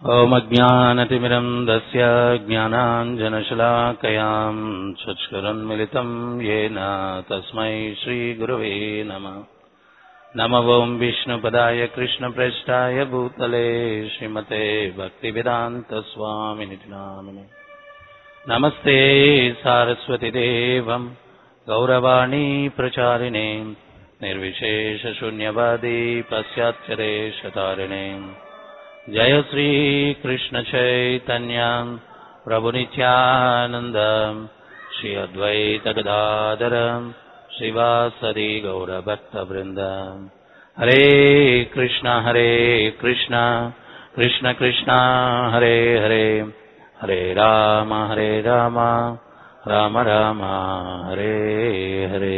ओमज्ञानतिमिरम् दस्य ज्ञानाञ्जनशलाकयाम् चक्षुरुन्मिलितम् येन तस्मै श्रीगुरवे नमः नमवोम् विष्णुपदाय कृष्णप्रेष्ठाय भूतले श्रीमते भक्तिवेदान्तस्वामिनिति नामिने नमस्ते सारस्वतिदेवम् गौरवाणी प्रचारिणे निर्विशेषशून्यवादी पश्चाच्चरेशतारिणे जय श्रीकृष्ण चैतन्यम् प्रभुनित्यानन्दम् श्री अद्वैतगदाधरम् श्रीवासदि गौरभक्तवृन्दम् हरे कृष्ण हरे कृष्ण कृष्ण कृष्ण हरे हरे हरे राम हरे राम రామ రామ హరే హరే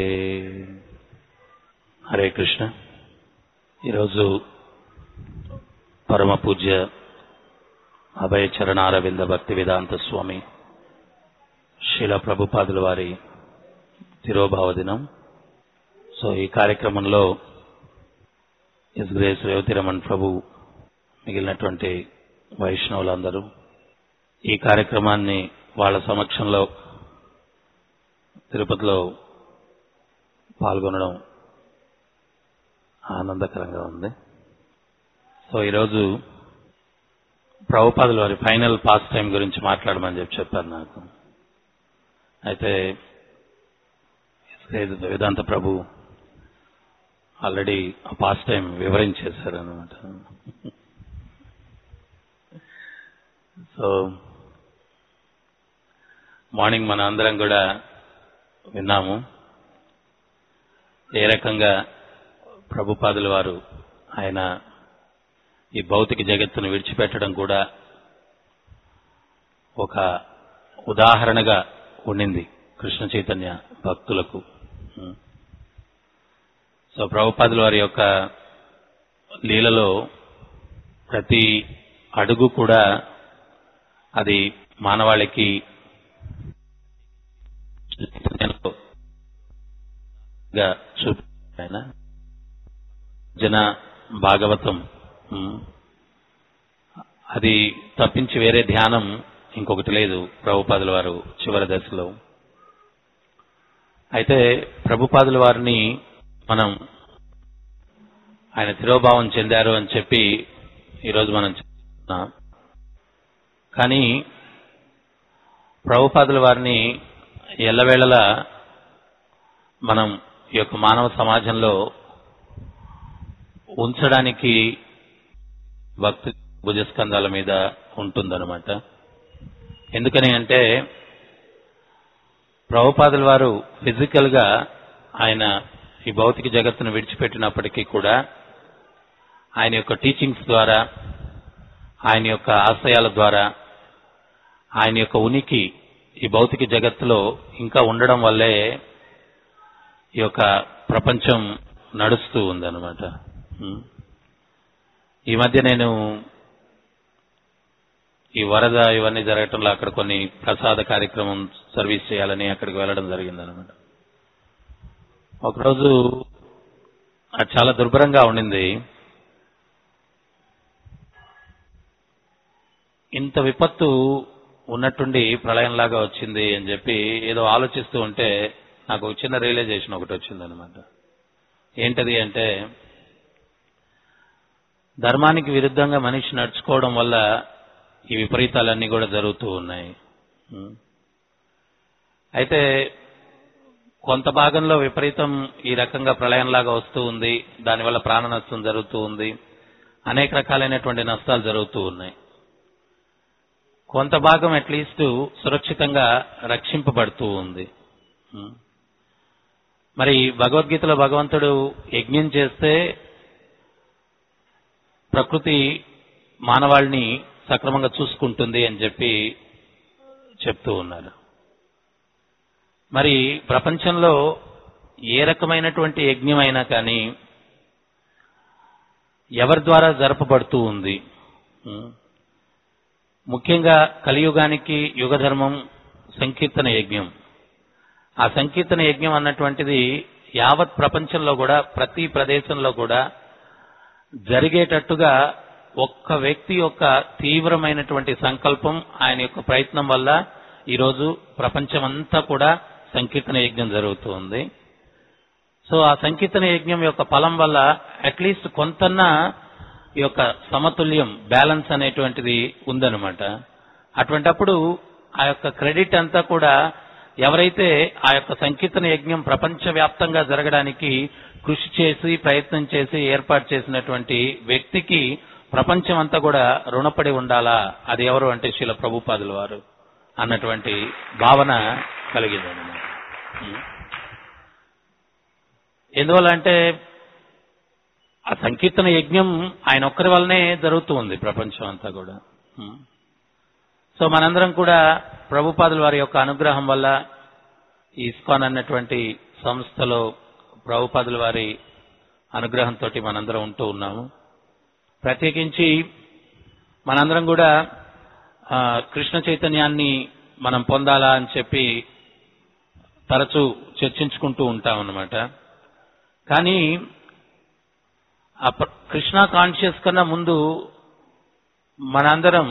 హరే కృష్ణ ఈరోజు పరమ పూజ్య అభయ చరణారవింద భక్తి వేదాంత స్వామి శిల ప్రభుపాదుల వారి తిరోభావ దినం సో ఈ కార్యక్రమంలో ఎస్ గ్రేస్ రేవతిరమణ్ ప్రభు మిగిలినటువంటి వైష్ణవులందరూ ఈ కార్యక్రమాన్ని వాళ్ళ సమక్షంలో తిరుపతిలో పాల్గొనడం ఆనందకరంగా ఉంది సో ఈరోజు ప్రభుపాదుల వారి ఫైనల్ పాస్ టైం గురించి మాట్లాడమని చెప్పి చెప్పారు నాకు అయితే వేదాంత ప్రభు ఆల్రెడీ ఆ పాస్ టైం వివరించేశారు అనమాట సో మార్నింగ్ మన అందరం కూడా విన్నాము ఏ రకంగా ప్రభుపాదుల వారు ఆయన ఈ భౌతిక జగత్తును విడిచిపెట్టడం కూడా ఒక ఉదాహరణగా ఉండింది కృష్ణ చైతన్య భక్తులకు సో ప్రభుపాదుల వారి యొక్క లీలలో ప్రతి అడుగు కూడా అది మానవాళికి చూపాయన జన భాగవతం అది తప్పించి వేరే ధ్యానం ఇంకొకటి లేదు ప్రభుపాదుల వారు చివరి దశలో అయితే ప్రభుపాదుల వారిని మనం ఆయన తిరోభావం చెందారు అని చెప్పి ఈరోజు మనం చెప్తున్నాం కానీ ప్రభుపాదుల వారిని ఎల్లవేళలా మనం ఈ యొక్క మానవ సమాజంలో ఉంచడానికి భక్తి భుజస్కంధాల మీద ఉంటుందన్నమాట ఎందుకని అంటే ప్రభుపాదుల వారు ఫిజికల్ గా ఆయన ఈ భౌతిక జగత్తును విడిచిపెట్టినప్పటికీ కూడా ఆయన యొక్క టీచింగ్స్ ద్వారా ఆయన యొక్క ఆశయాల ద్వారా ఆయన యొక్క ఉనికి ఈ భౌతిక జగత్తులో ఇంకా ఉండడం వల్లే ఈ యొక్క ప్రపంచం నడుస్తూ ఉందన్నమాట ఈ మధ్య నేను ఈ వరద ఇవన్నీ జరగటంలో అక్కడ కొన్ని ప్రసాద కార్యక్రమం సర్వీస్ చేయాలని అక్కడికి వెళ్ళడం జరిగిందనమాట ఒకరోజు అది చాలా దుర్భరంగా ఉండింది ఇంత విపత్తు ఉన్నట్టుండి ప్రళయంలాగా వచ్చింది అని చెప్పి ఏదో ఆలోచిస్తూ ఉంటే నాకు ఒక చిన్న రియలైజేషన్ ఒకటి వచ్చిందనమాట ఏంటది అంటే ధర్మానికి విరుద్ధంగా మనిషి నడుచుకోవడం వల్ల ఈ విపరీతాలన్నీ కూడా జరుగుతూ ఉన్నాయి అయితే కొంత భాగంలో విపరీతం ఈ రకంగా ప్రళయంలాగా వస్తూ ఉంది దానివల్ల ప్రాణ నష్టం జరుగుతూ ఉంది అనేక రకాలైనటువంటి నష్టాలు జరుగుతూ ఉన్నాయి కొంత భాగం అట్లీస్ట్ సురక్షితంగా రక్షింపబడుతూ ఉంది మరి భగవద్గీతలో భగవంతుడు యజ్ఞం చేస్తే ప్రకృతి మానవాళిని సక్రమంగా చూసుకుంటుంది అని చెప్పి చెప్తూ ఉన్నారు మరి ప్రపంచంలో ఏ రకమైనటువంటి యజ్ఞం అయినా కానీ ఎవరి ద్వారా జరపబడుతూ ఉంది ముఖ్యంగా కలియుగానికి యుగధర్మం సంకీర్తన యజ్ఞం ఆ సంకీర్తన యజ్ఞం అన్నటువంటిది యావత్ ప్రపంచంలో కూడా ప్రతి ప్రదేశంలో కూడా జరిగేటట్టుగా ఒక్క వ్యక్తి యొక్క తీవ్రమైనటువంటి సంకల్పం ఆయన యొక్క ప్రయత్నం వల్ల ఈరోజు ప్రపంచమంతా కూడా సంకీర్తన యజ్ఞం జరుగుతూ ఉంది సో ఆ సంకీర్తన యజ్ఞం యొక్క ఫలం వల్ల అట్లీస్ట్ కొంతన్నా ఈ యొక్క సమతుల్యం బ్యాలెన్స్ అనేటువంటిది ఉందన్నమాట అటువంటప్పుడు ఆ యొక్క క్రెడిట్ అంతా కూడా ఎవరైతే ఆ యొక్క సంకీర్తన యజ్ఞం ప్రపంచవ్యాప్తంగా జరగడానికి కృషి చేసి ప్రయత్నం చేసి ఏర్పాటు చేసినటువంటి వ్యక్తికి ప్రపంచం అంతా కూడా రుణపడి ఉండాలా అది ఎవరు అంటే శిల ప్రభుపాదుల వారు అన్నటువంటి భావన కలిగింది అన్నమాట ఎందువల్ల అంటే ఆ సంకీర్తన యజ్ఞం ఆయన ఒక్కరి వల్లనే జరుగుతూ ఉంది ప్రపంచం అంతా కూడా ఉమ్. సో మనందరం కూడా ప్రభుపాదుల వారి యొక్క అనుగ్రహం వల్ల ఈ ఇస్కాన్ అన్నటువంటి సంస్థలో ప్రభుపాదుల వారి అనుగ్రహంతో మనందరం ఉంటూ ఉన్నాము ప్రత్యేకించి మనందరం కూడా ఆ, కృష్ణ చైతన్యాన్ని మనం పొందాలా అని చెప్పి తరచూ చర్చించుకుంటూ ఉంటాం అన్నమాట కానీ ఆ ప్ర- కృష్ణ కాన్షియస్ కన్నా ముందు మనందరం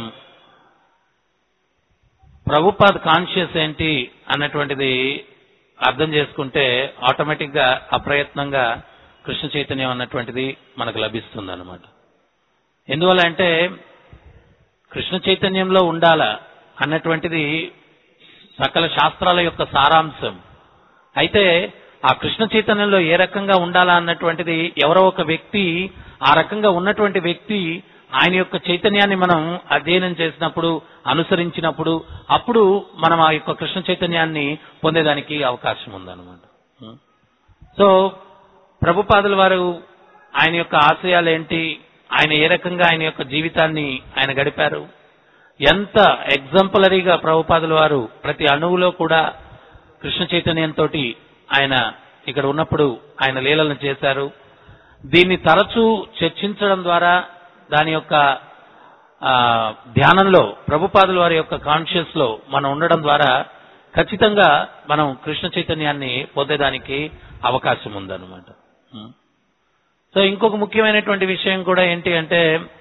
ప్రభుపాద్ కాన్షియస్ ఏంటి అన్నటువంటిది అర్థం చేసుకుంటే ఆటోమేటిక్ గా అప్రయత్నంగా కృష్ణ చైతన్యం అన్నటువంటిది మనకు లభిస్తుంది అనమాట ఎందువల్ల అంటే కృష్ణ చైతన్యంలో ఉండాలా అన్నటువంటిది సకల శాస్త్రాల యొక్క సారాంశం అయితే ఆ కృష్ణ చైతన్యంలో ఏ రకంగా ఉండాలా అన్నటువంటిది ఎవరో ఒక వ్యక్తి ఆ రకంగా ఉన్నటువంటి వ్యక్తి ఆయన యొక్క చైతన్యాన్ని మనం అధ్యయనం చేసినప్పుడు అనుసరించినప్పుడు అప్పుడు మనం ఆ యొక్క కృష్ణ చైతన్యాన్ని పొందేదానికి అవకాశం ఉందన్నమాట సో ప్రభుపాదుల వారు ఆయన యొక్క ఆశయాలు ఏంటి ఆయన ఏ రకంగా ఆయన యొక్క జీవితాన్ని ఆయన గడిపారు ఎంత ఎగ్జాంపులరీగా ప్రభుపాదుల వారు ప్రతి అణువులో కూడా కృష్ణ చైతన్యంతో ఆయన ఇక్కడ ఉన్నప్పుడు ఆయన లీలలను చేశారు దీన్ని తరచూ చర్చించడం ద్వారా దాని యొక్క ఆ, ధ్యానంలో ప్రభుపాదుల వారి యొక్క కాన్షియస్ లో మనం ఉండడం ద్వారా ఖచ్చితంగా మనం కృష్ణ చైతన్యాన్ని పొందేదానికి అవకాశం ఉందన్నమాట ఉం. సో ఇంకొక ముఖ్యమైనటువంటి విషయం కూడా ఏంటి అంటే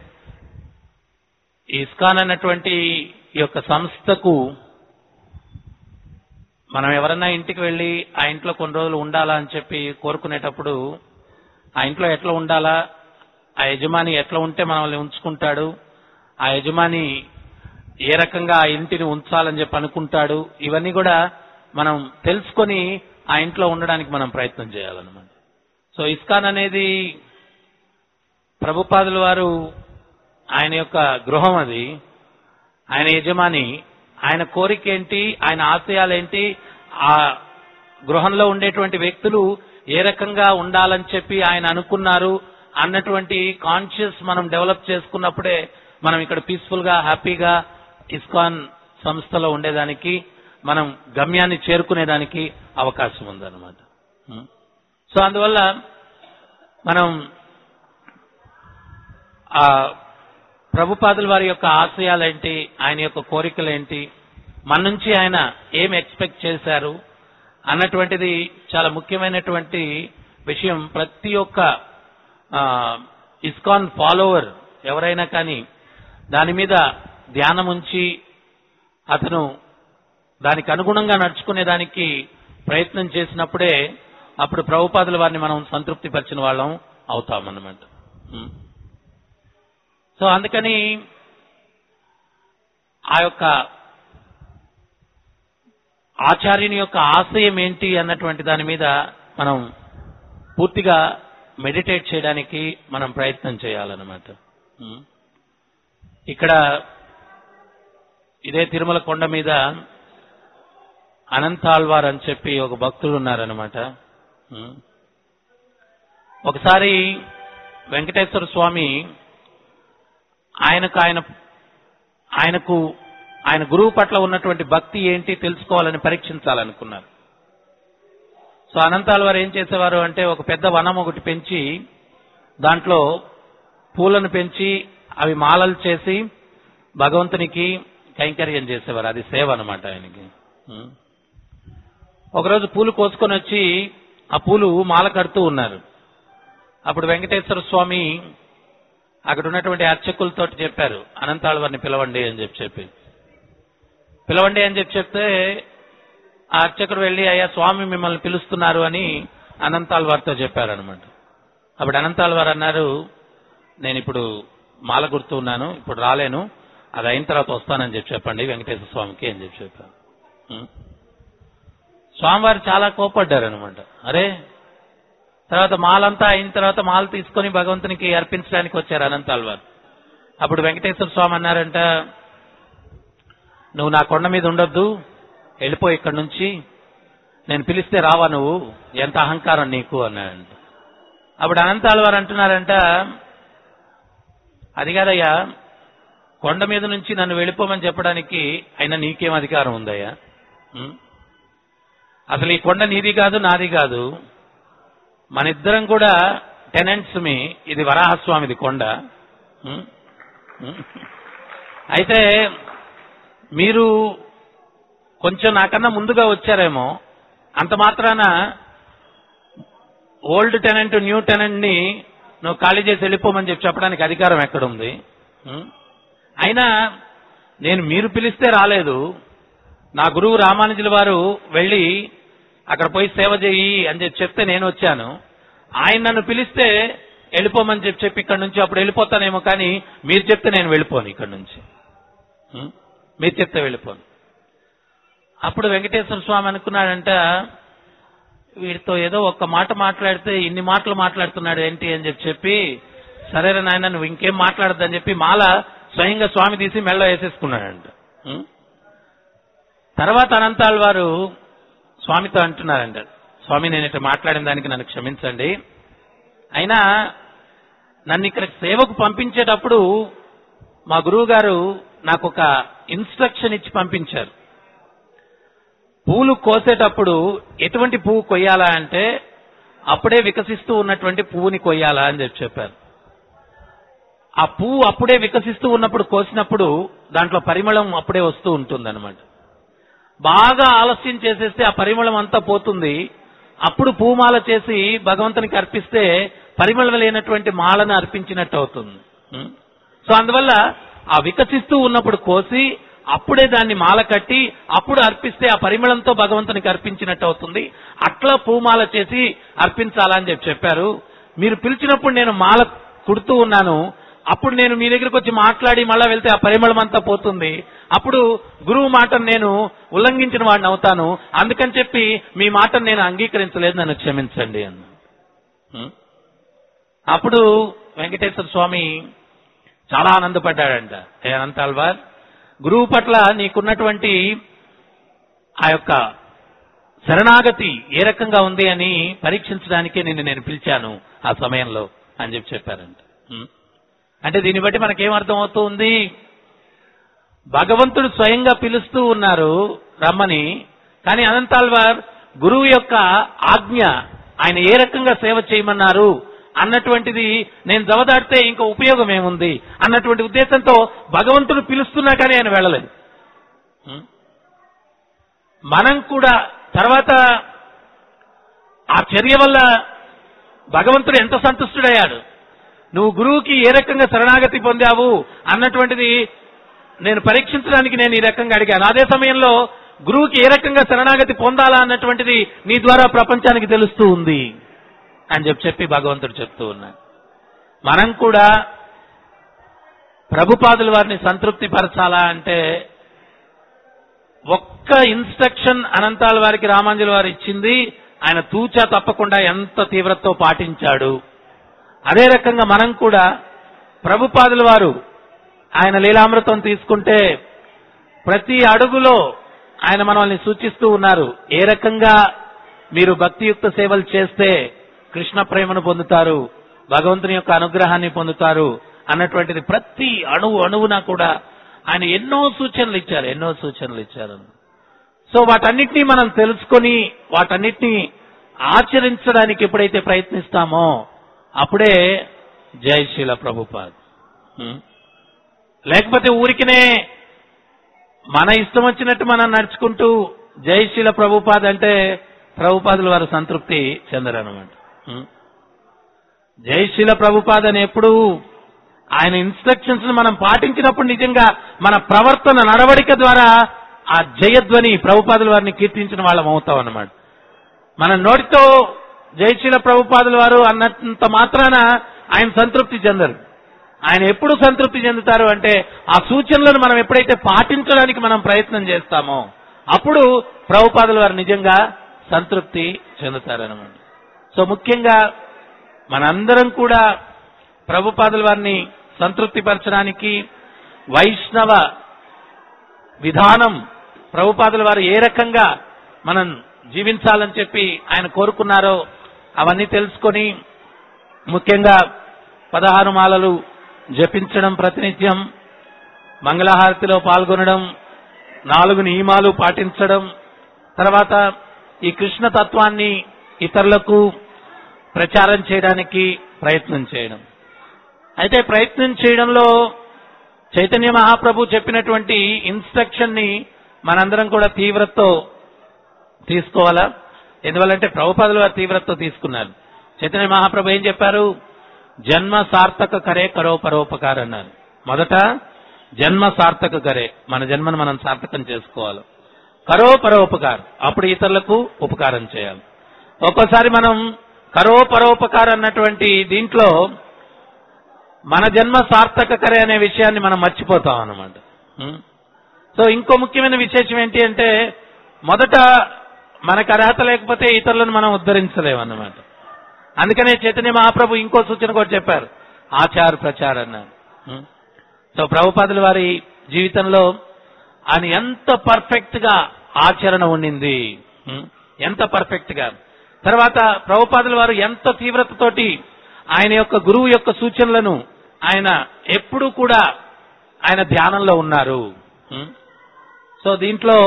ఈ ఇస్కాన్ అన్నటువంటి ఈ యొక్క సంస్థకు మనం ఎవరన్నా ఇంటికి వెళ్ళి ఆ ఇంట్లో కొన్ని రోజులు ఉండాలా అని చెప్పి కోరుకునేటప్పుడు ఆ ఇంట్లో ఎట్లా ఉండాలా ఆ యజమాని ఎట్లా ఉంటే మనల్ని ఉంచుకుంటాడు ఆ యజమాని ఏ రకంగా ఆ ఇంటిని ఉంచాలని చెప్పి అనుకుంటాడు ఇవన్నీ కూడా మనం తెలుసుకొని ఆ ఇంట్లో ఉండడానికి మనం ప్రయత్నం చేయాలన్నమాట సో ఇస్కాన్ అనేది ప్రభుపాదుల వారు ఆయన యొక్క గృహం అది ఆయన యజమాని ఆయన కోరిక ఏంటి ఆయన ఆశయాలేంటి ఆ గృహంలో ఉండేటువంటి వ్యక్తులు ఏ రకంగా ఉండాలని చెప్పి ఆయన అనుకున్నారు అన్నటువంటి కాన్షియస్ మనం డెవలప్ చేసుకున్నప్పుడే మనం ఇక్కడ పీస్ఫుల్ గా హ్యాపీగా ఇస్కాన్ సంస్థలో ఉండేదానికి మనం గమ్యాన్ని చేరుకునేదానికి అవకాశం ఉందన్నమాట ఉం. సో అందువల్ల మనం ఆ ప్రభుపాదుల వారి యొక్క ఆశయాలేంటి ఆయన యొక్క కోరికలేంటి మన నుంచి ఆయన ఏం ఎక్స్పెక్ట్ చేశారు అన్నటువంటిది చాలా ముఖ్యమైనటువంటి విషయం ప్రతి ఒక్క ఆ, ఇస్కాన్ ఫాలోవర్ ఎవరైనా కానీ దాని మీద ధ్యానం ఉంచి అతను దానికి అనుగుణంగా నడుచుకునే దానికి ప్రయత్నం చేసినప్పుడే అప్పుడు ప్రభుపాదుల వారిని మనం సంతృప్తి పరిచిన వాళ్ళం అవుతామన్నమాట ఉం. సో అందుకని ఆ యొక్క ఆచార్యుని యొక్క ఆశయం ఏంటి అన్నటువంటి దాని మీద మనం పూర్తిగా మెడిటేట్ చేయడానికి మనం ప్రయత్నం చేయాలన్నమాట ఉం. ఇక్కడ ఇదే తిరుమల కొండ మీద అనంతాళ్వార్ అని చెప్పి ఒక భక్తుడు ఉన్నారనమాట ఉం. ఒకసారి వెంకటేశ్వర స్వామి ఆయనకు ఆయన ఆయనకు ఆయన గురువు పట్ల ఉన్నటువంటి భక్తి ఏంటి తెలుసుకోవాలని పరీక్షించాలనుకున్నారు సో అనంతాల వారు ఏం చేసేవారు అంటే ఒక పెద్ద వనం ఒకటి పెంచి దాంట్లో పూలను పెంచి అవి మాలలు చేసి భగవంతునికి కైంకర్యం చేసేవారు అది సేవ అనమాట ఆయనకి ఉం. ఒకరోజు పూలు కోసుకొని వచ్చి ఆ పూలు మాల కడుతూ ఉన్నారు అప్పుడు వెంకటేశ్వర స్వామి అక్కడ ఉన్నటువంటి అర్చకులతో చెప్పారు అనంతాళ్ వారిని పిలవండి అని చెప్పి చెప్పి పిలవండి అని చెప్పి చెప్తే ఆ అర్చకుడు వెళ్ళి అయ్యా స్వామి మిమ్మల్ని పిలుస్తున్నారు అని అనంతాళ్ వారితో చెప్పారనమాట అప్పుడు అనంతాళ్ వారు అన్నారు నేను ఇప్పుడు మాల గుర్తు ఉన్నాను ఇప్పుడు రాలేను అది అయిన తర్వాత వస్తానని చెప్పి చెప్పండి వెంకటేశ్వర స్వామికి అని చెప్పి చెప్పాను ఉం. స్వామివారు చాలా కోపడ్డారు అనమాట అరే తర్వాత మాలంతా అయిన తర్వాత మాల తీసుకొని భగవంతునికి అర్పించడానికి వచ్చారు అనంతాల్ వారు అప్పుడు వెంకటేశ్వర స్వామి అన్నారంట నువ్వు నా కొండ మీద ఉండొద్దు వెళ్ళిపో ఇక్కడి నుంచి నేను పిలిస్తే రావా నువ్వు ఎంత అహంకారం నీకు అన్నాడంట అప్పుడు అనంతాల్ వారు అంటున్నారంట అది కాదయ్యా కొండ మీద నుంచి నన్ను వెళ్ళిపోమని చెప్పడానికి అయినా నీకేం అధికారం ఉందయ్యా ఉం? అసలు ఈ కొండ నీది కాదు నాది కాదు మన ఇద్దరం కూడా టెనెంట్స్ మీ ఇది వరాహస్వామిది కొండ ఉం? ఉం? అయితే మీరు కొంచెం నాకన్నా ముందుగా వచ్చారేమో అంత మాత్రాన ఓల్డ్ టెనెంట్ న్యూ టెనెంట్ ని నువ్వు ఖాళీ చేసి వెళ్ళిపోమని చెప్పి చెప్పడానికి అధికారం ఎక్కడుంది ఉం? అయినా నేను మీరు పిలిస్తే రాలేదు నా గురువు రామానుజుల వారు వెళ్ళి అక్కడ పోయి సేవ చేయి అని చెప్పి చెప్తే నేను వచ్చాను ఆయన నన్ను పిలిస్తే వెళ్ళిపోమని చెప్పి చెప్పి ఇక్కడ నుంచి అప్పుడు వెళ్ళిపోతానేమో కానీ మీరు చెప్తే నేను వెళ్ళిపోను ఇక్కడ నుంచి ఉం? మీరు చెప్తే వెళ్ళిపోను అప్పుడు వెంకటేశ్వర స్వామి అనుకున్నాడంట వీడితో ఏదో ఒక్క మాట మాట్లాడితే ఇన్ని మాటలు మాట్లాడుతున్నాడు ఏంటి అని చెప్పి చెప్పి సరేరా నాయన నువ్వు ఇంకేం మాట్లాడద్దని చెప్పి మాల స్వయంగా స్వామి తీసి మెళ్ళ వేసేసుకున్నాడంట ఉం? తర్వాత అనంతాళ్ వారు స్వామితో అంటున్నారంట స్వామి నేను ఇట్లా మాట్లాడిన దానికి నన్ను క్షమించండి అయినా నన్ను ఇక్కడ సేవకు పంపించేటప్పుడు మా గురువు గారు నాకు ఒక ఇన్స్ట్రక్షన్ ఇచ్చి పంపించారు పూలు కోసేటప్పుడు ఎటువంటి పువ్వు కొయ్యాలా అంటే అప్పుడే వికసిస్తూ ఉన్నటువంటి పువ్వుని కొయ్యాలా అని చెప్పి చెప్పారు ఆ పువ్వు అప్పుడే వికసిస్తూ ఉన్నప్పుడు కోసినప్పుడు దాంట్లో పరిమళం అప్పుడే వస్తూ ఉంటుందన్నమాట బాగా ఆలస్యం చేసేస్తే ఆ పరిమళం అంతా పోతుంది అప్పుడు పూమాల చేసి భగవంతునికి అర్పిస్తే పరిమళం లేనటువంటి మాలను అర్పించినట్టు అవుతుంది ఉం? సో అందువల్ల ఆ వికసిస్తూ ఉన్నప్పుడు కోసి అప్పుడే దాన్ని మాల కట్టి అప్పుడు అర్పిస్తే ఆ పరిమళంతో భగవంతునికి అర్పించినట్టు అవుతుంది అట్లా పూమాల చేసి అర్పించాలని చెప్పి చెప్పారు మీరు పిలిచినప్పుడు నేను మాల కుడుతూ ఉన్నాను అప్పుడు నేను మీ దగ్గరికి వచ్చి మాట్లాడి మళ్ళా వెళ్తే ఆ పరిమళం అంతా పోతుంది అప్పుడు గురువు మాటను నేను ఉల్లంఘించిన వాడిని అవుతాను అందుకని చెప్పి మీ మాటను నేను అంగీకరించలేదు నన్ను క్షమించండి అన్న ఉం? అప్పుడు వెంకటేశ్వర స్వామి చాలా ఆనందపడ్డాడంట ఏ అనంతాల్వార్ గురువు పట్ల నీకున్నటువంటి ఆ యొక్క శరణాగతి ఏ రకంగా ఉంది అని పరీక్షించడానికే నిన్ను నేను పిలిచాను ఆ సమయంలో అని చెప్పి చెప్పారంట ఉం? అంటే దీన్ని బట్టి మనకేం అర్థం అవుతుంది భగవంతుడు స్వయంగా పిలుస్తూ ఉన్నారు రమ్మని కానీ అనంతాల్వార్ గురువు యొక్క ఆజ్ఞ ఆయన ఏ రకంగా సేవ చేయమన్నారు అన్నటువంటిది నేను జవదాడితే ఇంకా ఉపయోగం ఏముంది అన్నటువంటి ఉద్దేశంతో భగవంతుడు పిలుస్తున్నా కానీ ఆయన వెళ్ళలేదు ఉం? మనం కూడా తర్వాత ఆ చర్య వల్ల భగవంతుడు ఎంత సంతుష్టుడయ్యాడు నువ్వు గురువుకి ఏ రకంగా శరణాగతి పొందావు అన్నటువంటిది నేను పరీక్షించడానికి నేను ఈ రకంగా అడిగాను అదే సమయంలో గురువుకి ఏ రకంగా శరణాగతి పొందాలా అన్నటువంటిది నీ ద్వారా ప్రపంచానికి తెలుస్తూ ఉంది అని చెప్పి చెప్పి భగవంతుడు చెప్తూ ఉన్నాడు మనం కూడా ప్రభుపాదుల వారిని సంతృప్తి పరచాలా అంటే ఒక్క ఇన్స్ట్రక్షన్ అనంతాల వారికి రామాంజుల వారు ఇచ్చింది ఆయన తూచా తప్పకుండా ఎంత తీవ్రతతో పాటించాడు అదే రకంగా మనం కూడా ప్రభుపాదుల వారు ఆయన లీలామృతం తీసుకుంటే ప్రతి అడుగులో ఆయన మనల్ని సూచిస్తూ ఉన్నారు ఏ రకంగా మీరు భక్తియుక్త సేవలు చేస్తే కృష్ణ ప్రేమను పొందుతారు భగవంతుని యొక్క అనుగ్రహాన్ని పొందుతారు అన్నటువంటిది ప్రతి అణువు అణువున కూడా ఆయన ఎన్నో సూచనలు ఇచ్చారు ఎన్నో సూచనలు ఇచ్చారు సో వాటన్నిటినీ మనం తెలుసుకొని వాటన్నిటినీ ఆచరించడానికి ఎప్పుడైతే ప్రయత్నిస్తామో అప్పుడే జయశీల ప్రభుపాద్ హ్మ్. లేకపోతే ఊరికినే మన ఇష్టం వచ్చినట్టు మనం నడుచుకుంటూ జయశీల ప్రభుపాద్ అంటే ప్రభుపాదుల వారు సంతృప్తి చెందరు అనమాట జయశీల ప్రభుపాద్ అని ఎప్పుడు ఆయన ఇన్స్ట్రక్షన్స్ మనం పాటించినప్పుడు నిజంగా మన ప్రవర్తన నడవడిక ద్వారా ఆ జయధ్వని ప్రభుపాదుల వారిని కీర్తించిన వాళ్ళం అవుతాం అన్నమాట మన నోటితో జయశీల ప్రభుపాదుల వారు అన్నంత మాత్రాన ఆయన సంతృప్తి చెందరు ఆయన ఎప్పుడు సంతృప్తి చెందుతారు అంటే ఆ సూచనలను మనం ఎప్పుడైతే పాటించడానికి మనం ప్రయత్నం చేస్తామో అప్పుడు ప్రభుపాదుల వారు నిజంగా సంతృప్తి చెందుతారనమాట సో ముఖ్యంగా మనందరం కూడా ప్రభుపాదుల వారిని సంతృప్తిపరచడానికి వైష్ణవ విధానం ప్రభుపాదుల వారు ఏ రకంగా మనం జీవించాలని చెప్పి ఆయన కోరుకున్నారో అవన్నీ తెలుసుకొని ముఖ్యంగా పదహారు మాలలు జపించడం ప్రతినిత్యం మంగళహారతిలో పాల్గొనడం నాలుగు నియమాలు పాటించడం తర్వాత ఈ కృష్ణ తత్వాన్ని ఇతరులకు ప్రచారం చేయడానికి ప్రయత్నం చేయడం అయితే ప్రయత్నం చేయడంలో చైతన్య మహాప్రభు చెప్పినటువంటి ఇన్స్ట్రక్షన్ ని మనందరం కూడా తీవ్రతతో తీసుకోవాలా ఎందువల్లంటే ప్రభుపాదుల వారు తీవ్రతతో తీసుకున్నారు చైతన్య మహాప్రభు ఏం చెప్పారు జన్మ సార్థక కరే కరో పరోపకార్ అన్నారు మొదట జన్మ సార్థక కరే మన జన్మను మనం సార్థకం చేసుకోవాలి కరో పరోపకార్ అప్పుడు ఇతరులకు ఉపకారం చేయాలి ఒక్కోసారి మనం కరో పరోపకార్ అన్నటువంటి దీంట్లో మన జన్మ సార్థక కరే అనే విషయాన్ని మనం మర్చిపోతాం అన్నమాట ఉం? సో ఇంకో ముఖ్యమైన విశేషం ఏంటి అంటే మొదట మనకు అర్హత లేకపోతే ఇతరులను మనం ఉద్ధరించలేము అన్నమాట అందుకనే చైతన్య మహాప్రభు ఇంకో సూచన కూడా చెప్పారు ఆచార ప్రచార అన్నారు ఉం? సో ప్రభుపాదుల వారి జీవితంలో ఆయన ఎంత పర్ఫెక్ట్ గా ఆచరణ ఉండింది ఉం? ఎంత పర్ఫెక్ట్ గా తర్వాత ప్రభుపాదుల వారు ఎంత తీవ్రతతోటి ఆయన యొక్క గురువు యొక్క సూచనలను ఆయన ఎప్పుడూ కూడా ఆయన ధ్యానంలో ఉన్నారు ఉం? సో దీంట్లో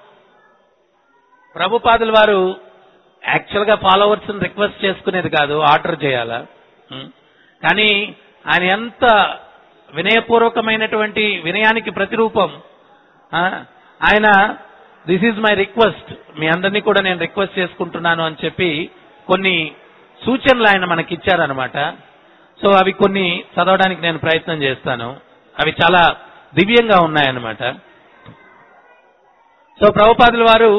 ప్రభుపాదుల వారు యాక్చువల్ గా ఫాలోవర్స్ రిక్వెస్ట్ చేసుకునేది కాదు ఆర్డర్ చేయాలా ఉం? కానీ ఆయన ఎంత వినయపూర్వకమైనటువంటి వినయానికి ప్రతిరూపం ఆ, ఆయన దిస్ ఈజ్ మై రిక్వెస్ట్ మీ అందరినీ కూడా నేను రిక్వెస్ట్ చేసుకుంటున్నాను అని చెప్పి కొన్ని సూచనలు ఆయన మనకి ఇచ్చారనమాట సో అవి కొన్ని చదవడానికి నేను ప్రయత్నం చేస్తాను అవి చాలా దివ్యంగా ఉన్నాయన్నమాట సో ప్రభుపాదుల వారు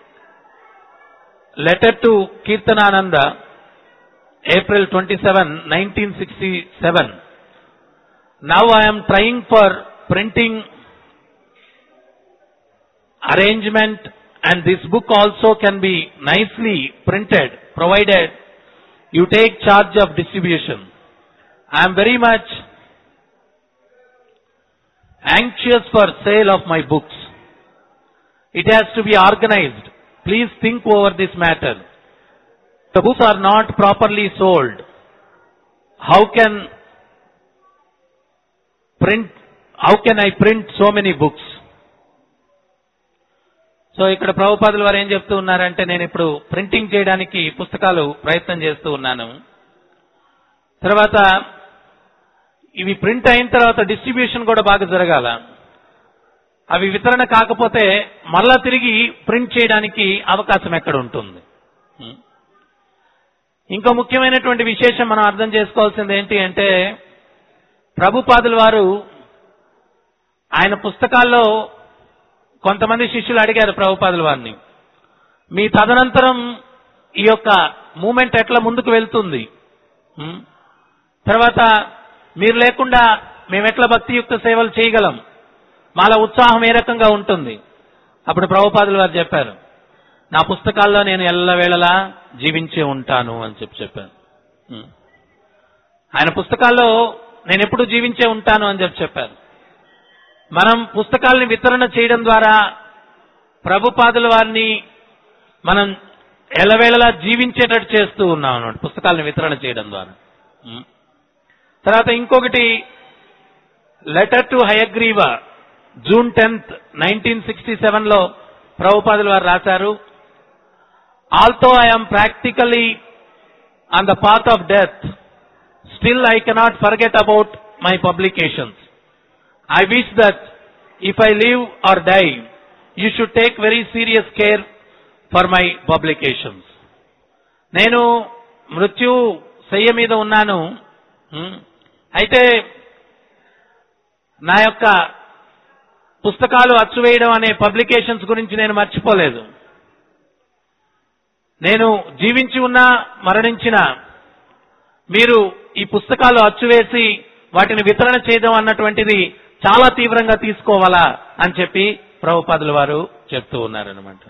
letter to Kirtanananda April twenty seven nineteen sixty seven now I'm trying for printing arrangement and this book also can be nicely printed provided you take charge of distribution. I am very much anxious for sale of my books. It has to be organized. Please think over this matter. The books are not properly sold. How can print, how can I print so many books? So ఇక్కడ ప్రభుపాదుల వారు ఏం చెప్తూ ఉన్నారంటే నేను ఇప్పుడు printing చేయడానికి పుస్తకాలు ప్రయత్నం చేస్తూ ఉన్నాను తర్వాత ఇవి ప్రింట్ అయిన తర్వాత డిస్ట్రిబ్యూషన్ కూడా బాగా జరగాల అవి వితరణ కాకపోతే మళ్ళా తిరిగి ప్రింట్ చేయడానికి అవకాశం ఎక్కడ ఉంటుంది ఉం? ఇంకో ముఖ్యమైనటువంటి విశేషం మనం అర్థం చేసుకోవాల్సింది ఏంటి అంటే ప్రభుపాదుల వారు ఆయన పుస్తకాల్లో కొంతమంది శిష్యులు అడిగారు ప్రభుపాదుల వారిని మీ తదనంతరం ఈ యొక్క మూమెంట్ ఎట్లా ముందుకు వెళ్తుంది ఉం? తర్వాత మీరు లేకుండా మేము ఎట్లా భక్తియుక్త సేవలు చేయగలం మాల ఉత్సాహం ఏ రకంగా ఉంటుంది అప్పుడు ప్రభుపాదుల వారు చెప్పారు నా పుస్తకాల్లో నేను ఎల్లవేళలా జీవించే ఉంటాను అని చెప్పి చెప్పాను ఉం. ఆయన పుస్తకాల్లో నేను ఎప్పుడు జీవించే ఉంటాను అని చెప్పి చెప్పారు మనం పుస్తకాలని వితరణ చేయడం ద్వారా ప్రభుపాదుల వారిని మనం ఎలవేళలా జీవించేటట్టు చేస్తూ ఉన్నాం అన్నమాట పుస్తకాలను వితరణ చేయడం ద్వారా ఉం. తర్వాత ఇంకొకటి letter to Hayagriva June tenth nineteen sixty seven లో ప్రభుపాదుల వారు రాశారు although I'm practically on the path of death still I cannot forget about my publications I wish that if I live or die, you should take very serious care for my publications. నేను మృత్యు శయ్య మీద ఉన్నాను ఉం. అయితే నా యొక్క పుస్తకాలు అచ్చువేయడం అనే publications గురించి నేను మర్చిపోలేదు నేను జీవించి ఉన్నా మరణించిన మీరు ఈ పుస్తకాలు అచ్చువేసి వాటిని వితరణ చేయడం అన్నటువంటిది చాలా తీవ్రంగా తీసుకోవాలా అని చెప్పి ప్రభుపాదుల వారు చెప్తూ ఉన్నారనమాట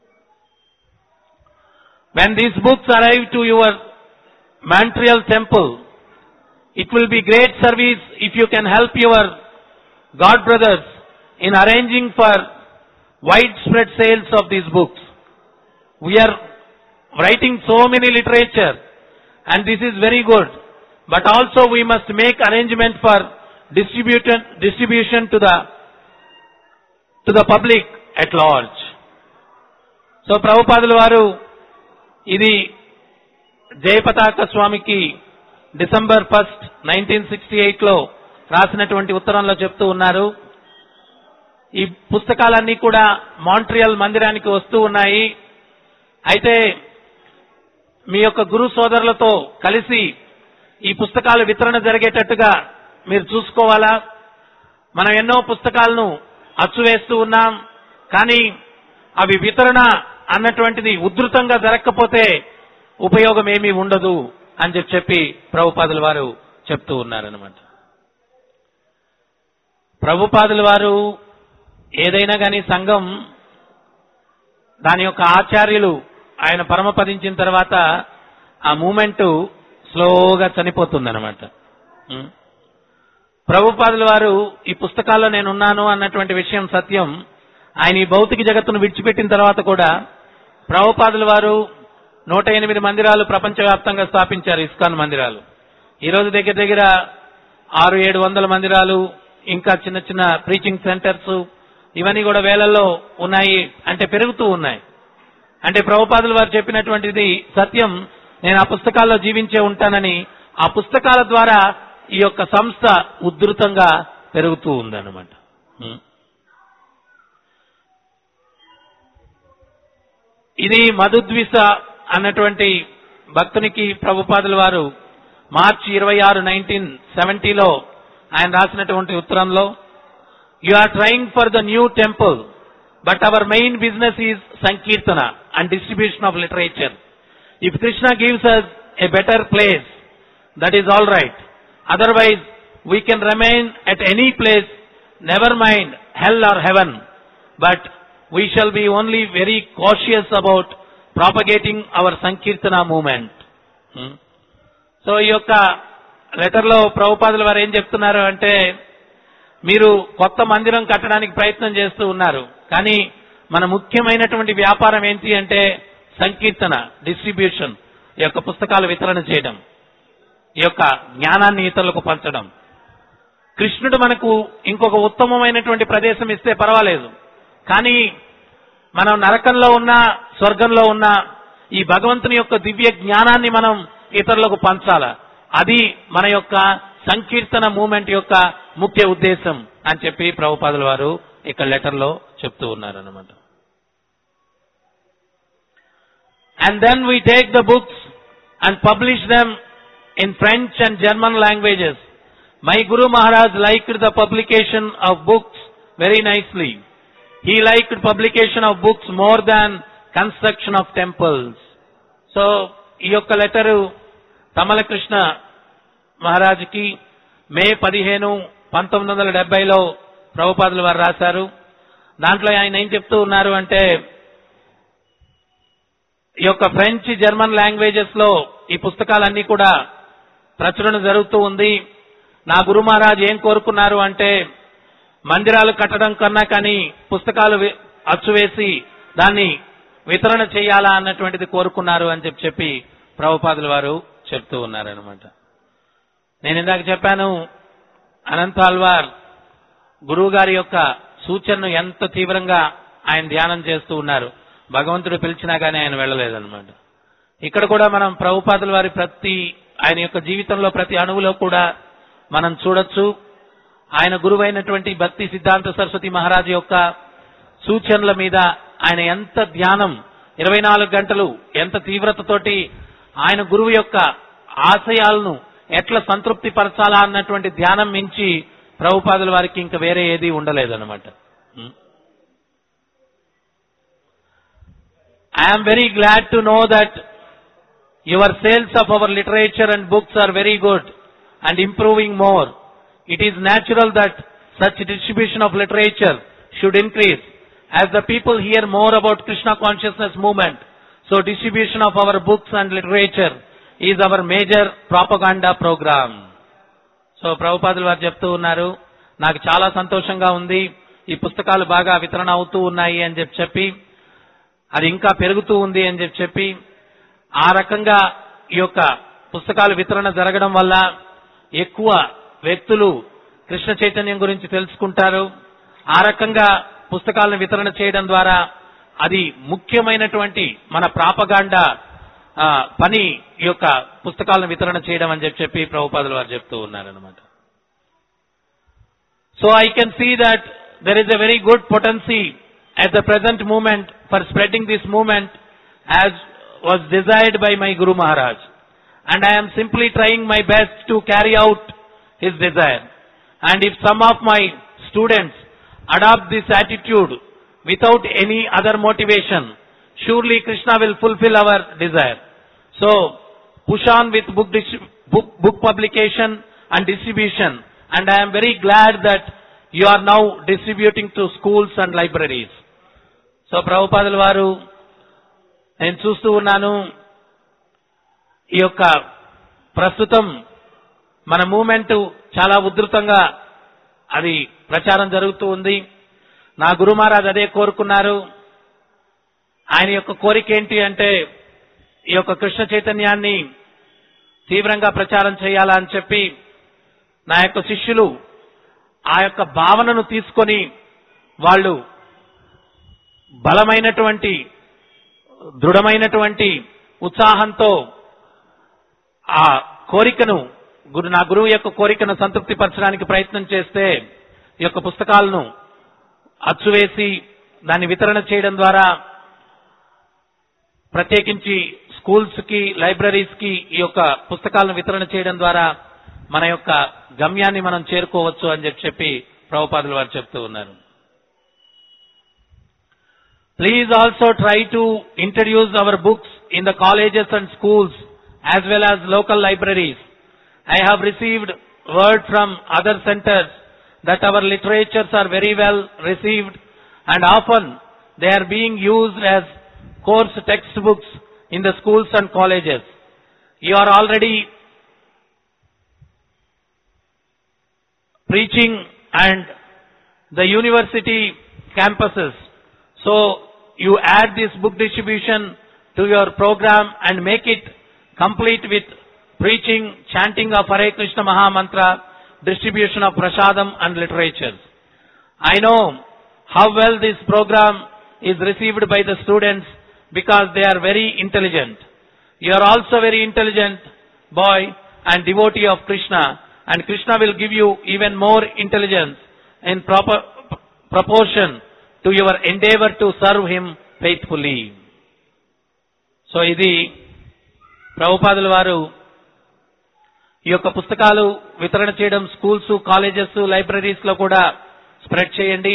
when these books arrive to your Montreal temple it will be great service if you can help your God brothers in arranging for widespread sales of these books. We are writing so many literature and this is very good. But also we must make arrangement for distribution, distribution to the, to the public at large. So ప్రభుపాదుల వారు ఇది జయపతాక స్వామికి December first nineteen sixty eight లో రాసినటువంటి ఉత్తరంలో చెప్తూ ఉన్నారు ఈ పుస్తకాలన్నీ కూడా మాంట్రియల్ మందిరానికి వస్తూ ఉన్నాయి అయితే మీ యొక్క గురు సోదరులతో కలిసి ఈ పుస్తకాలు వితరణ జరిగేటట్టుగా మీరు చూసుకోవాలా మనం ఎన్నో పుస్తకాలను అచ్చువేస్తూ ఉన్నాం కానీ అవి వితరణ అన్నటువంటిది ఉధృతంగా జరగకపోతే ఉపయోగం ఏమీ ఉండదు అని చెప్పి చెప్పి ప్రభుపాదుల వారు చెప్తూ ఉన్నారనమాట ప్రభుపాదుల వారు ఏదైనా కానీ సంఘం దాని యొక్క ఆచార్యులు ఆయన పరమపదించిన తర్వాత ఆ మూమెంట్ స్లోగా చనిపోతుందన్నమాట ఉం. ప్రభుపాదుల వారు ఈ పుస్తకాల్లో నేనున్నాను అన్నటువంటి విషయం సత్యం ఆయన ఈ భౌతిక జగత్తును విడిచిపెట్టిన తర్వాత కూడా ప్రభుపాదుల వారు నూట ఎనిమిది మందిరాలు ప్రపంచవ్యాప్తంగా స్థాపించారు ఇస్కాన్ మందిరాలు ఈ రోజు దగ్గర దగ్గర ఆరు ఏడు వందల మందిరాలు ఇంకా చిన్న చిన్న ప్రీచింగ్ సెంటర్స్ ఇవన్నీ కూడా వేలల్లో ఉన్నాయి అంటే పెరుగుతూ ఉన్నాయి అంటే ప్రభుపాదుల వారు చెప్పినటువంటిది సత్యం నేను ఆ పుస్తకాల్లో జీవించే ఉంటానని ఆ పుస్తకాల ద్వారా ఈ యొక్క సంస్థ ఉధృతంగా పెరుగుతూ ఉందన్నమాట ఉం. ఇది మధుద్విస అన్నటువంటి భక్తునికి ప్రభుపాదుల వారు మార్చి ఇరవై ఆరు నైన్టీన్ సెవెంటీలో ఆయన రాసినటువంటి ఉత్తరంలో you are trying for the new temple but our main business is sankirtana and distribution of literature if Krishna gives us a better place that is all right otherwise we can remain at any place never mind hell or heaven but we shall be only very cautious about propagating our Sankirtana movement. So ఈ యొక్క లెటర్లో ప్రభుపాదుల వారు ఏం చెప్తున్నారు అంటే మీరు కొత్త మందిరం కట్టడానికి ప్రయత్నం చేస్తూ ఉన్నారు కానీ మన ముఖ్యమైనటువంటి వ్యాపారం ఏంటి అంటే సంకీర్తన డిస్ట్రిబ్యూషన్ ఈ యొక్క పుస్తకాలు వితరణ చేయడం ఈ యొక్క జ్ఞానాన్ని ఇతరులకు పంచడం కృష్ణుడు మనకు ఇంకొక ఉత్తమమైనటువంటి ప్రదేశం ఇస్తే పర్వాలేదు కానీ మనం నరకంలో ఉన్న స్వర్గంలో ఉన్న ఈ భగవంతుని యొక్క దివ్య జ్ఞానాన్ని మనం ఇతరులకు పంచాల అది మన యొక్క సంకీర్తన మూమెంట్ యొక్క ముఖ్య ఉద్దేశం అని చెప్పి ప్రభుపాదుల వారు ఇక్కడ లెటర్లో చెప్తూ ఉన్నారన్నమాట and then we take the books and publish them in French and German languages my guru Maharaj liked the publication of books very nicely he liked publication of books more than construction of temples. So ఈ యొక్క letter తమల Krishna మహారాజుకి మే పదిహేను పంతొమ్మిది వందల డెబ్బైలో ప్రభుపాదులు వారు రాశారు దాంట్లో ఆయన ఏం చెప్తూ ఉన్నారు అంటే ఈ యొక్క ఫ్రెంచ్ జర్మన్ లాంగ్వేజెస్ లో ఈ పుస్తకాలన్నీ కూడా ప్రచురణ జరుగుతూ ఉంది నా గురు మహారాజ్ ఏం కోరుకున్నారు అంటే మందిరాలు కట్టడం కన్నా కానీ పుస్తకాలు వి- అచ్చువేసి దాన్ని వితరణ చేయాలా అన్నటువంటిది కోరుకున్నారు అని చెప్పి చెప్పి ప్రభుపాదుల వారు చెప్తూ ఉన్నారనమాట నేను ఇందాక చెప్పాను అనంత అల్వార్ గురువు గారి యొక్క సూచనను ఎంత తీవ్రంగా ఆయన ధ్యానం చేస్తూ ఉన్నారు భగవంతుడు పిలిచినా కానీ ఆయన వెళ్ళలేదన్నమాట ఇక్కడ కూడా మనం ప్రభుపాదుల వారి ప్రతి ఆయన యొక్క జీవితంలో ప్రతి అణువులో కూడా మనం చూడొచ్చు ఆయన గురువైనటువంటి భక్తి సిద్ధాంత సరస్వతి మహారాజు యొక్క సూచనల మీద ఆయన ఎంత ధ్యానం ఇరవై నాలుగు గంటలు ఎంత తీవ్రతతోటి ఆయన గురువు యొక్క ఆశయాలను ఎట్లా సంతృప్తి పరచాలా అన్నటువంటి ధ్యానం మించి ప్రభుపాదుల వారికి ఇంకా వేరే ఏది ఉండలేదన్నమాట um. I am very glad to know that your sales of our literature and books are very good and improving more. It is natural that such distribution of literature should increase as the people hear more about Krishna consciousness movement. So distribution of our books and literature is our major propaganda program. So ప్రభుపాదులు వారు చెప్తూ ఉన్నారు నాకు చాలా సంతోషంగా ఉంది ఈ పుస్తకాలు బాగా వితరణ అవుతూ ఉన్నాయి అని చెప్పి చెప్పి అది ఇంకా పెరుగుతూ ఉంది అని చెప్పి చెప్పి ఆ రకంగా ఈ యొక్క పుస్తకాలు వితరణ జరగడం వల్ల ఎక్కువ వ్యక్తులు కృష్ణ చైతన్యం గురించి తెలుసుకుంటారు ఆ రకంగా పుస్తకాలను వితరణ చేయడం ద్వారా అది ముఖ్యమైనటువంటి మన ప్రాపగాండ ఆ, పని ఈ యొక్క పుస్తకాలను వితరణ చేయడం అని చెప్పి చెప్పి ప్రభుపాదుల వారు చెప్తూ ఉన్నారనమాట So I can see that there is a very good potency at the present moment for spreading this movement as was desired by my Guru Maharaj. And I am simply trying my best to carry out his desire. And if some of my students adopt this attitude without any other motivation, surely Krishna will fulfill our desire. So, push on with book, distri- book, book publication and distribution. And I am very glad that you are now distributing to schools and libraries. So ప్రభుపాదుల వారు నేను చూస్తూ ఉన్నాను ఈ యొక్క ప్రస్తుతం మన moment చాలా ఉధృతంగా అది ప్రచారం జరుగుతూ ఉంది నా గురు మహారాజ్ అదే కోరుకున్నారు ఆయన యొక్క కోరిక ఏంటి అంటే ఈ యొక్క కృష్ణ చైతన్యాన్ని తీవ్రంగా ప్రచారం చేయాలా అని చెప్పి నా యొక్క శిష్యులు ఆ యొక్క భావనను తీసుకొని వాళ్ళు బలమైనటువంటి దృఢమైనటువంటి ఉత్సాహంతో ఆ కోరికను గురు నా గురువు యొక్క కోరికను సంతృప్తిపరచడానికి ప్రయత్నం చేస్తే ఈ యొక్క పుస్తకాలను అచ్చువేసి దాన్ని వితరణ చేయడం ద్వారా ప్రత్యేకించి స్కూల్స్ కి లైబ్రరీస్ కి ఈ యొక్క పుస్తకాలను వితరణ చేయడం ద్వారా మన యొక్క గమ్యాన్ని మనం చేరుకోవచ్చు అని చెప్పి చెప్పి ప్రభుపాదులు వారు చెప్తూ ఉన్నారు Please also try to introduce our books in the colleges and schools as well as local libraries. I have received word from other centers that our literatures are very well received and often they are being used as course textbooks in the schools and colleges. You are already preaching and the university campuses. So you add this book distribution to your program and make it complete with preaching, chanting of Hare Krishna Maha Mantra, distribution of prasadam and literatures. I know how well this program is received by the students because they are very intelligent. You are also very intelligent boy and devotee of Krishna and Krishna will give you even more intelligence in proper proportion to your endeavor to serve him faithfully. So ఇది ప్రభుపాదుల వారు ఈ యొక్క పుస్తకాలు వితరణ చేయడం schools colleges libraries లో కూడా స్ప్రెడ్ చేయండి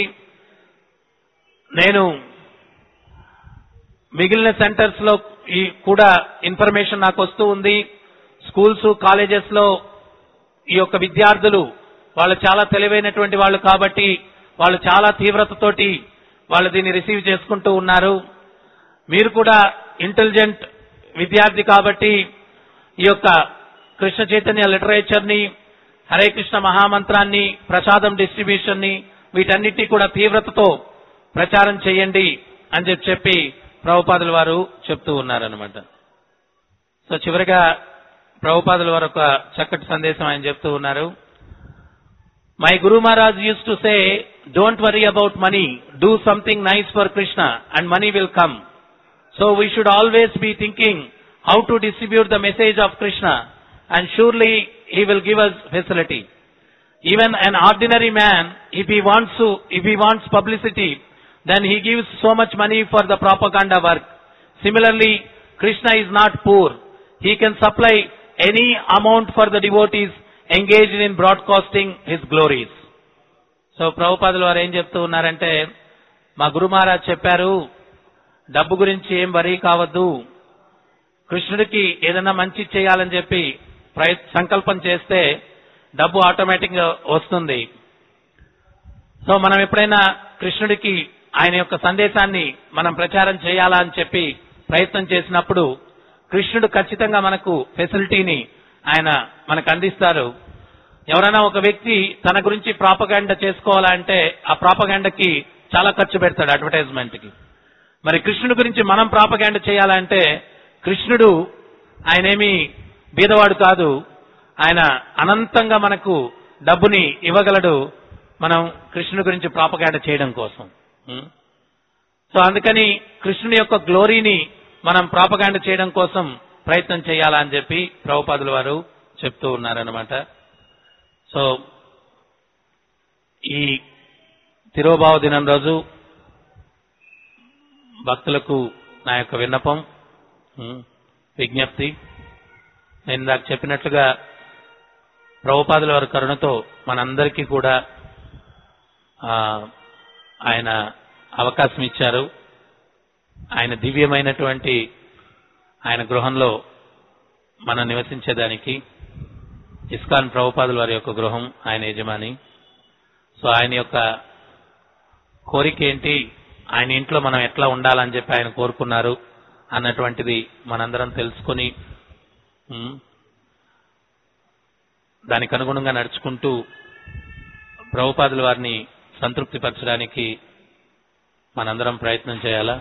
నేను మిగిలిన సెంటర్స్ లో ఈ కూడా ఇన్ఫర్మేషన్ నాకు వస్తూ ఉంది స్కూల్స్ కాలేజెస్ లో ఈ యొక్క విద్యార్థులు వాళ్ళు చాలా తెలివైనటువంటి వాళ్ళు కాబట్టి వాళ్ళు చాలా తీవ్రతతోటి వాళ్ళు దీన్ని రిసీవ్ చేసుకుంటూ ఉన్నారు మీరు కూడా ఇంటెలిజెంట్ విద్యార్థి కాబట్టి ఈ యొక్క కృష్ణ చైతన్య లిటరేచర్ ని హరే కృష్ణ మహామంత్రాన్ని ప్రసాదం డిస్ట్రిబ్యూషన్ ని వీటన్నిటి కూడా తీవ్రతతో ప్రచారం చేయండి అని చెప్పి చెప్పి ప్రభుపాదుల వారు చెప్తూ ఉన్నారనమాట సో చివరిగా ప్రభుపాదుల వారు ఒక చక్కటి సందేశం ఆయన చెప్తూ ఉన్నారు my guru Maharaj used to say don't worry about money do something nice for Krishna and money will come so we should always be thinking how to distribute the message of Krishna and surely he will give us facility even an ordinary man, if he wants to, if he wants publicity, then he gives so much money for the propaganda work. Similarly, Krishna is not poor. He can supply any amount for the devotees engaged in broadcasting his glories. So ప్రభుపాదులు వారు ఏం చెప్తూ ఉన్నారంటే మా గురు మహారాజ్ చెప్పారు డబ్బు గురించి ఏం వరీ కావద్దు కృష్ణుడికి ఏదైనా మంచి చేయాలని చెప్పి ప్రయ సంకల్పం చేస్తే డబ్బు ఆటోమేటిక్ గా వస్తుంది సో మనం ఎప్పుడైనా కృష్ణుడికి ఆయన యొక్క సందేశాన్ని మనం ప్రచారం చేయాలా అని చెప్పి ప్రయత్నం చేసినప్పుడు కృష్ణుడు ఖచ్చితంగా మనకు ఫెసిలిటీని ఆయన మనకు అందిస్తారు ఎవరైనా ఒక వ్యక్తి తన గురించి ప్రాపగాండ చేసుకోవాలంటే ఆ ప్రాపగాండకి చాలా ఖర్చు పెడతాడు అడ్వర్టైజ్మెంట్ కి మరి కృష్ణుడి గురించి మనం ప్రాపగాండ చేయాలంటే కృష్ణుడు ఆయనేమి బీదవాడు కాదు ఆయన అనంతంగా మనకు డబ్బుని ఇవ్వగలడు మనం కృష్ణుడి గురించి ప్రాపగాండ చేయడం కోసం ఉం? సో అందుకని కృష్ణుని యొక్క గ్లోరీని మనం ప్రాపగాండ చేయడం కోసం ప్రయత్నం చేయాలా అని చెప్పి ప్రభుపాదుల వారు చెప్తూ ఉన్నారనమాట సో ఈ తిరోభావ దినం రోజు భక్తులకు నా యొక్క విన్నపం ఉం, విజ్ఞప్తి నేను ఇందాక చెప్పినట్లుగా ప్రభుపాదుల వారి కరుణతో మనందరికీ కూడా ఆ, ఆయన అవకాశం ఇచ్చారు ఆయన దివ్యమైనటువంటి ఆయన గృహంలో మనం నివసించేదానికి ఇస్కాన్ ప్రభుపాదుల వారి యొక్క గృహం ఆయన యజమాని సో ఆయన యొక్క కోరిక ఏంటి ఆయన ఇంట్లో మనం ఎట్లా ఉండాలని చెప్పి ఆయన కోరుకున్నారు అన్నటువంటిది మనందరం తెలుసుకుని ఉమ్, దానికి అనుగుణంగా నడుచుకుంటూ ప్రభుపాదుల వారిని సంతృప్తిపరచడానికి మనందరం ప్రయత్నం చేయాలా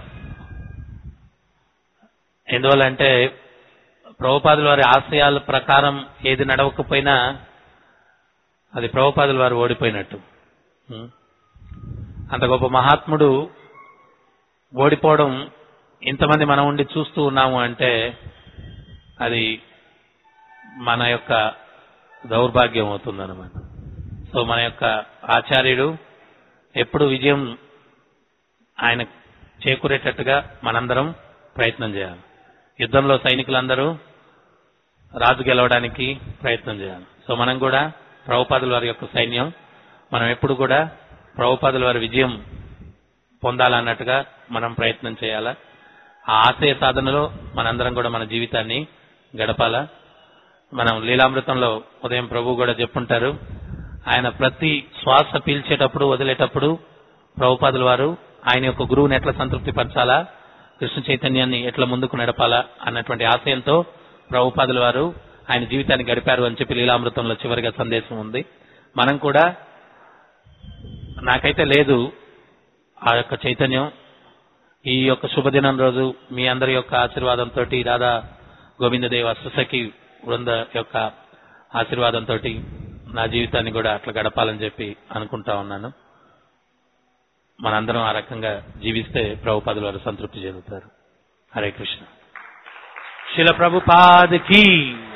ఎందువల్లంటే ప్రభుపాదుల వారి ఆశయాల ప్రకారం ఏది నడవకపోయినా అది ప్రభుపాదుల వారు ఓడిపోయినట్టు ఉం. అంత గొప్ప మహాత్ముడు ఓడిపోవడం ఇంతమంది మనం ఉండి చూస్తూ ఉన్నాము అంటే అది మన యొక్క దౌర్భాగ్యం అవుతుందన్నమాట సో మన యొక్క ఆచార్యుడు ఎప్పుడు విజయం ఆయన చేకూరేటట్టుగా మనందరం ప్రయత్నం చేయాలి యుద్ధంలో సైనికులందరూ రాజు గెలవడానికి ప్రయత్నం చేయాలి సో మనం కూడా ప్రభుపాదుల వారి యొక్క సైన్యం మనం ఎప్పుడు కూడా ప్రభుపాదుల వారి విజయం పొందాలన్నట్టుగా మనం ప్రయత్నం చేయాలా ఆ ఆశయ సాధనలో మనందరం కూడా మన జీవితాన్ని గడపాలా మనం లీలామృతంలో ఉదయం ప్రభు కూడా చెప్పుంటారు ఆయన ప్రతి శ్వాస పీల్చేటప్పుడు వదిలేటప్పుడు ప్రభుపాదుల వారు ఆయన యొక్క గురువుని ఎట్లా సంతృప్తి పరచాలా కృష్ణ చైతన్యాన్ని ఎట్లా ముందుకు నడపాలా అన్నటువంటి ఆశయంతో ప్రభుపాదుల వారు ఆయన జీవితాన్ని గడిపారు అని చెప్పి లీలామృతంలో చివరిగా సందేశం ఉంది మనం కూడా నాకైతే లేదు ఆ యొక్క చైతన్యం ఈ యొక్క శుభదినం రోజు మీ అందరి యొక్క ఆశీర్వాదంతో రాధా గోవిందదేవ సుసఖి బృంద యొక్క ఆశీర్వాదంతో నా జీవితాన్ని కూడా అట్లా గడపాలని చెప్పి అనుకుంటా ఉన్నాను మనందరం ఆ రకంగా జీవిస్తే ప్రభుపాదుల వారు సంతృప్తి చెందుతారు హరే కృష్ణ శిల ప్రభుపాద్ కీ